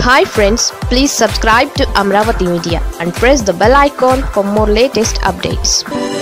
hi friends please subscribe to Amaravati media and press the bell icon for more latest updates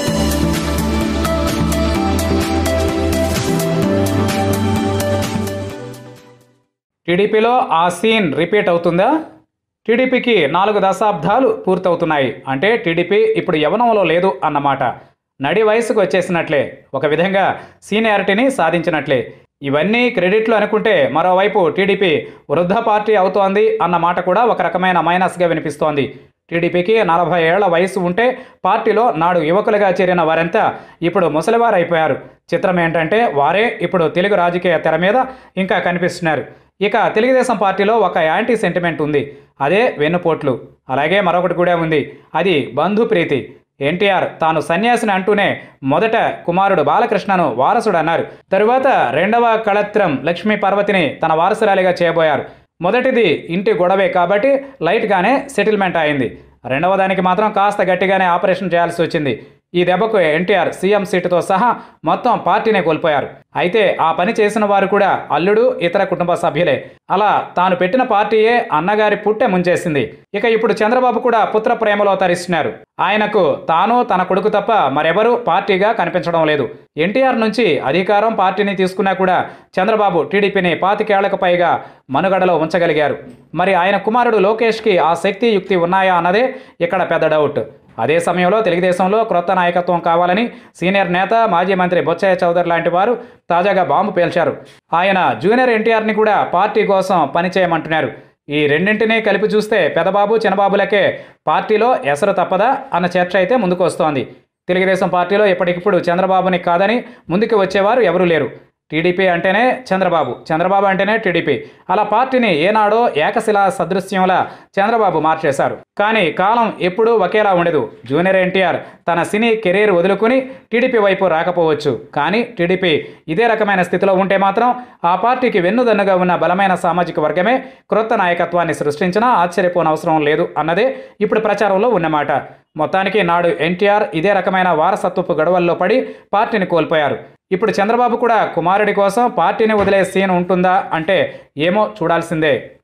టీడీపీలో ఆ scene repeat అవుతుందా టీడీపీకి నాలుగు దశాబ్దాలు పూర్తవుతున్నాయి అంటే టీడీపీ ఇప్పుడు యవనంలో లేదు అన్నమాట నడి వయసుకు వచ్చేసినట్లే ఒక విధంగా సీనియారిటీని సాధించినట్లే ఇవన్నీ క్రెడిట్లు అనుకుంటే మరోవైపు టీడీపీ వృద్ధ పార్టీ అవుతోంది అన్న మాట కూడా ఒక రకమైన మైనస్గా వినిపిస్తోంది టీడీపీకి నలభై ఏళ్ల వయసు ఉంటే పార్టీలో నాడు యువకులుగా చేరిన వారంతా ఇప్పుడు ముసలివారైపోయారు చిత్రం ఏంటంటే వారే ఇప్పుడు తెలుగు రాజకీయ తెర మీద ఇంకా కనిపిస్తున్నారు ఇక తెలుగుదేశం పార్టీలో ఒక యాంటీ సెంటిమెంట్ ఉంది అదే వెన్నుపోట్లు అలాగే మరొకటి కూడా ఉంది అది బంధు ప్రీతి ఎన్టీఆర్ తాను సన్యాసిని అంటూనే మొదట కుమారుడు బాలకృష్ణను వారసుడు అన్నారు తరువాత రెండవ కళత్రం లక్ష్మీ పార్వతిని తన వారసురాలిగా చేయబోయారు మొదటిది ఇంటి గొడవే కాబట్టి లైట్గానే సెటిల్మెంట్ అయింది రెండవ దానికి మాత్రం కాస్త గట్టిగానే ఆపరేషన్ చేయాల్సి వచ్చింది ఈ దెబ్బకు ఎన్టీఆర్ సీఎం సీటుతో సహా మొత్తం పార్టీనే కోల్పోయారు అయితే ఆ పని చేసిన వారు కూడా అల్లుడు ఇతర కుటుంబ సభ్యులే అలా తాను పెట్టిన పార్టీయే అన్నగారి పుట్టె ముంచేసింది ఇక ఇప్పుడు చంద్రబాబు కూడా పుత్ర ప్రేమలో తరిస్తున్నారు ఆయనకు తాను తన కొడుకు తప్ప మరెవరూ పార్టీగా కనిపించడం లేదు ఎన్టీఆర్ నుంచి అధికారం పార్టీని తీసుకున్నా కూడా చంద్రబాబు టీడీపీని పాతికేళ్లకు పైగా మనుగడలో ఉంచగలిగారు మరి ఆయన కుమారుడు లోకేష్కి ఆ శక్తి యుక్తి ఉన్నాయా అన్నదే ఇక్కడ పెద్ద డౌట్ అదే సమయంలో తెలుగుదేశంలో క్రొత్త నాయకత్వం కావాలని సీనియర్ నేత మాజీ మంత్రి బొచ్చయ్య చౌదరి లాంటి వారు తాజాగా బాంబు పేల్చారు ఆయన జూనియర్ ఎన్టీఆర్ని కూడా పార్టీ కోసం పనిచేయమంటున్నారు ఈ రెండింటినీ కలిపి చూస్తే పెదబాబు చిన్నబాబులకే పార్టీలో ఎసరు తప్పదా అన్న చర్చ అయితే ముందుకు వస్తోంది తెలుగుదేశం పార్టీలో ఇప్పటికిప్పుడు చంద్రబాబుని కాదని ముందుకు వచ్చేవారు ఎవరూ లేరు టీడీపీ అంటేనే చంద్రబాబు చంద్రబాబు అంటేనే టీడీపీ అలా పార్టీని ఏనాడో ఏకశిలా సదృశ్యంలా చంద్రబాబు మార్చేశారు కానీ కాలం ఎప్పుడూ ఒకేలా ఉండదు జూనియర్ ఎన్టీఆర్ తన సినీ కెరీర్ వదులుకుని టీడీపీ వైపు రాకపోవచ్చు కానీ టీడీపీ ఇదే రకమైన స్థితిలో ఉంటే మాత్రం ఆ పార్టీకి వెన్నుదన్నుగా ఉన్న బలమైన సామాజిక వర్గమే క్రొత్త నాయకత్వాన్ని సృష్టించినా ఆశ్చర్యపోనవసరం లేదు అన్నదే ఇప్పుడు ప్రచారంలో ఉన్నమాట మొత్తానికి నాడు ఎన్టీఆర్ ఇదే రకమైన వారసత్వపు గడవల్లో పడి పార్టీని కోల్పోయారు ఇప్పుడు చంద్రబాబు కూడా కుమారుడి కోసం పార్టీని వదిలే సీన్ ఉంటుందా అంటే ఏమో చూడాల్సిందే